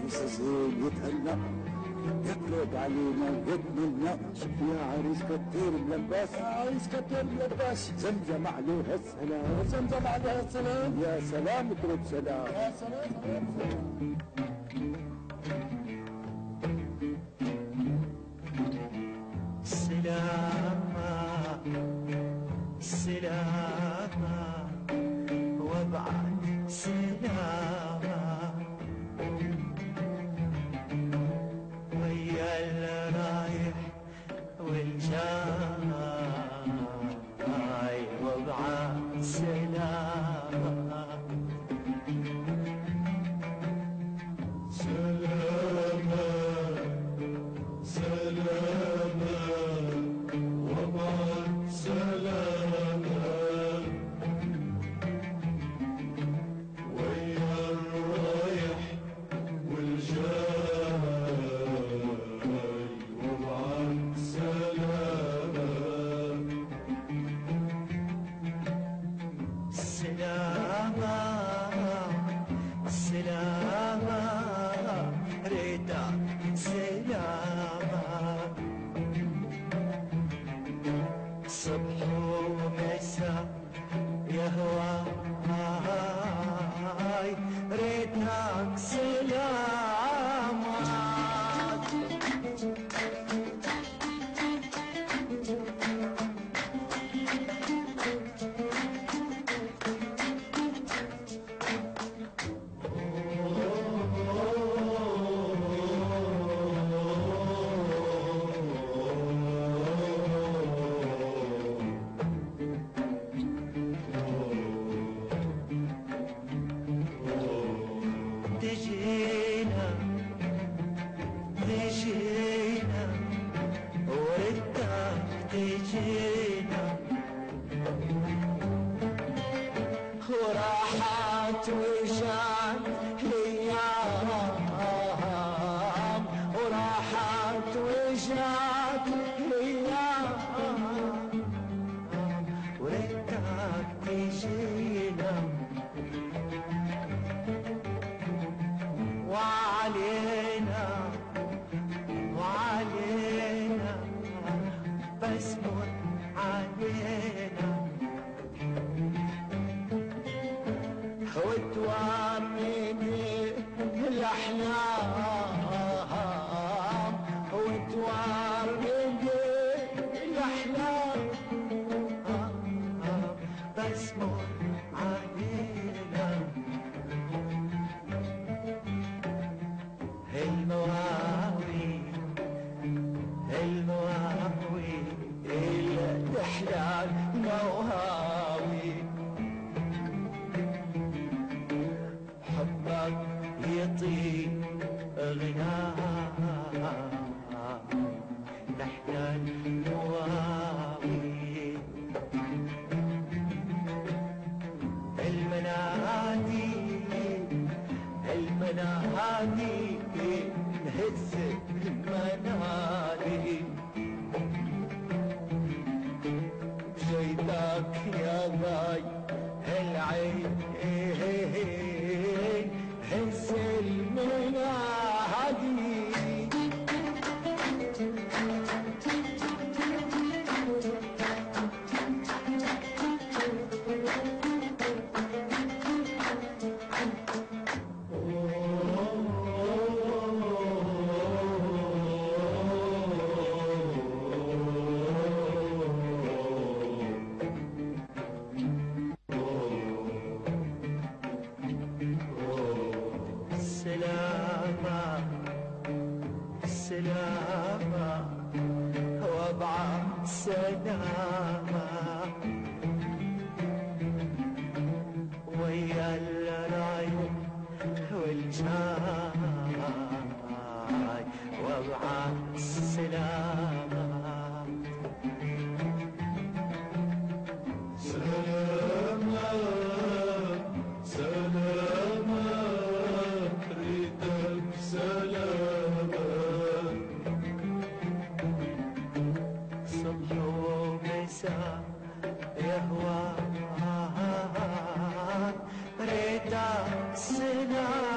عريس زين يتهنى يطلب علينا يدمنا شوف يا عريس كتير ملبس يا عريس كتير ملبس زمزم عليها السلام زمزم عليها السلام يا سلام اضرب سلام يا سلام سلامة سلامة وابعد سلامة ويا الرايح والجاي وابعد سلامة سلامة سلامة ريتا سلامة صبح ومساء يا هواي ريتك سلامة تجينا تجينا وردك تجينا وراحت وجات الايام وراحت وجات الايام وردك تجينا وعلينا وعلينا بس مر علينا وتوريني الأحلام وتوريني الأحلام بس مر علينا المواوي المواوي الإحلال مواوي حبك يطيب غناء نحن المواوي المنادي المنادي نهز المنادي جيتك يا باي العين هز المنادي سلامة سلامة وابعد سلامة ويا الرايح والجاي وابعد سلامة صبح ومساء يهوى ريتك سلام